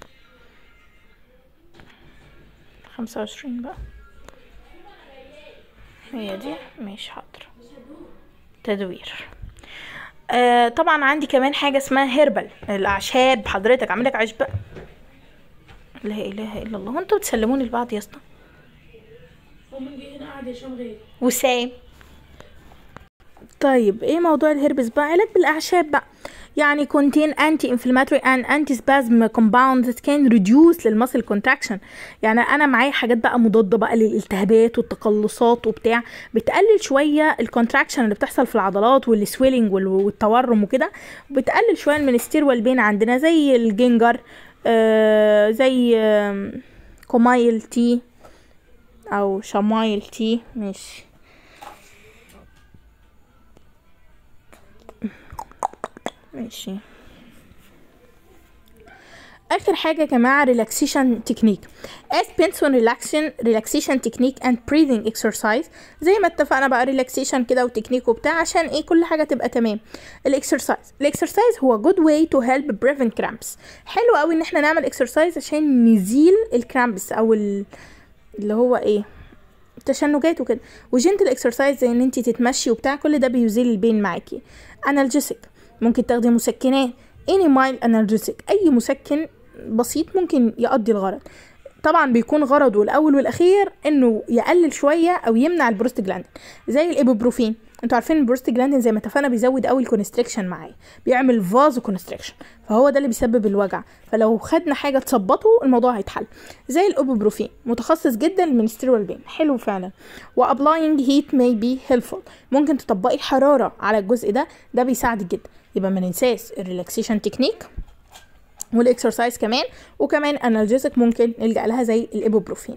خمسة وعشرين بقى هي دي ماشي حاضر تدوير آه طبعا عندي كمان حاجة اسمها هيربل الأعشاب حضرتك عاملك عشب لا إله إلا الله وانتوا بتسلموني لبعض يا اسطى ومن جه هنا قاعد هشام غير وسام طيب ايه موضوع الهربس بقى علاج بالاعشاب بقى يعني contain anti-inflammatory and anti-spasm compounds that can reduce للمسل contraction يعني انا معايا حاجات بقى مضاده بقى للالتهابات والتقلصات وبتاع بتقلل شويه الكونتراكشن اللي بتحصل في العضلات والسويلنج والتورم وكده بتقلل شويه من الستير والبين عندنا زي الجنجر آه زي آه كومايل تي او شمايل تي ماشي ماشي اخر حاجه يا جماعه ريلاكسيشن تكنيك as Benson relaxation relaxation technique and breathing exercise زي ما اتفقنا بقى ريلاكسيشن كده وتكنيك وبتاع عشان ايه كل حاجه تبقى تمام الاكسرسايز الاكسرسايز هو good way to help prevent cramps حلو قوي ان احنا نعمل اكسرسايز عشان نزيل الكرامبس او ال... اللي هو ايه تشنجات وكده وجنتل اكسرسايز زي ان انت تتمشي وبتاع كل ده بيزيل البين معاكي انالجيسك ممكن تاخدي مسكنات اني مايل انالجيسك اي مسكن بسيط ممكن يقضي الغرض طبعا بيكون غرضه الاول والاخير انه يقلل شويه او يمنع البروستجلاندين زي الايبوبروفين انتوا عارفين البروستجلاندين زي ما اتفقنا بيزود قوي الكونستريكشن معايا بيعمل فازو كونستريكشن فهو ده اللي بيسبب الوجع فلو خدنا حاجه تظبطه الموضوع هيتحل زي الاوبوبروفين متخصص جدا للمنسترول بين حلو فعلا وابلاينج هيت may be helpful ممكن تطبقي الحراره على الجزء ده ده بيساعدك جدا يبقى ما ننساش الريلاكسيشن تكنيك والاكسرسايز كمان وكمان انالجيزك ممكن نلجا لها زي الايبوبروفين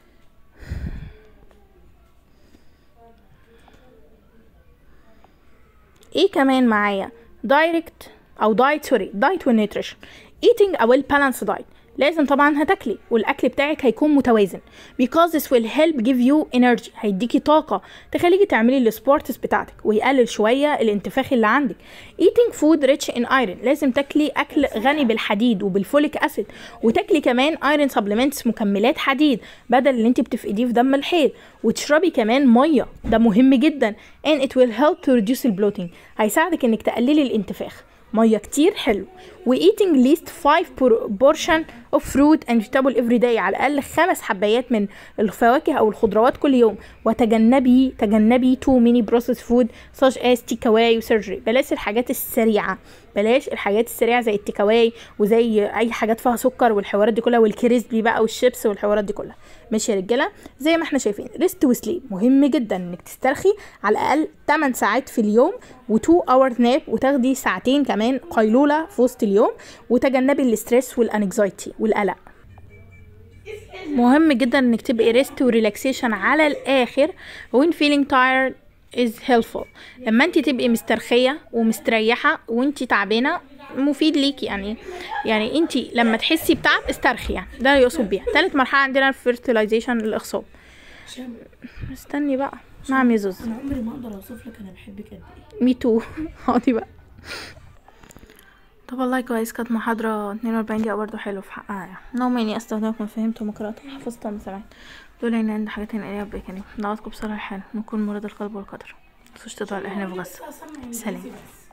ايه كمان معايا دايركت او دايت سوري دايت والنيوتريشن eating a well balanced diet لازم طبعا هتاكلي والاكل بتاعك هيكون متوازن because this will help give you energy هيديكي طاقه تخليكي تعملي السبورتس بتاعتك ويقلل شويه الانتفاخ اللي عندك eating food rich in iron لازم تاكلي اكل غني بالحديد وبالفوليك اسيد وتاكلي كمان ايرون سبلمنتس مكملات حديد بدل اللي انت بتفقديه في دم الحيض وتشربي كمان ميه ده مهم جدا and it will help to reduce البلوتينج هيساعدك انك تقللي الانتفاخ ميه كتير حلو و eating least 5 por- portion of fruit and vegetable every day على الاقل خمس حبايات من الفواكه او الخضروات كل يوم وتجنبي تجنبي too many processed food such as takeaway وسيرجري بلاش الحاجات السريعه بلاش الحاجات السريعه زي التيكاواي وزي اي حاجات فيها سكر والحوارات دي كلها والكريسبي بقى والشيبس والحوارات دي كلها ماشي يا رجاله زي ما احنا شايفين ريست وسليب مهم جدا انك تسترخي على الاقل 8 ساعات في اليوم و2 اور ناب وتاخدي ساعتين كمان قيلوله في وسط اليوم وتجنبي الاسترس والانكزايتي والقلق مهم جدا انك تبقي ريست وريلاكسيشن على الاخر when feeling tired is helpful لما انت تبقي مسترخيه ومستريحه وانت تعبانه مفيد ليكي يعني يعني انت لما تحسي بتعب استرخي يعني ده اللي يقصد بيها تالت مرحله عندنا الفيرتلايزيشن الاخصاب هشام استني بقى نعم يا زوز انا عمري ما اقدر اوصف لك انا بحبك قد ايه مي تو اقعدي بقى طب والله كويس كانت محاضرة 42 دقيقة برضه حلو في حقها يعني نوم اني استخدمكم فهمتهم وقرأتهم حفظتهم سمعت دول ان عند حاجات هنا بإمكاني دعواتكم بصالح الحال نكون مراد القلب والقدر متنسوش تضعوا الإحنا في غسل سلام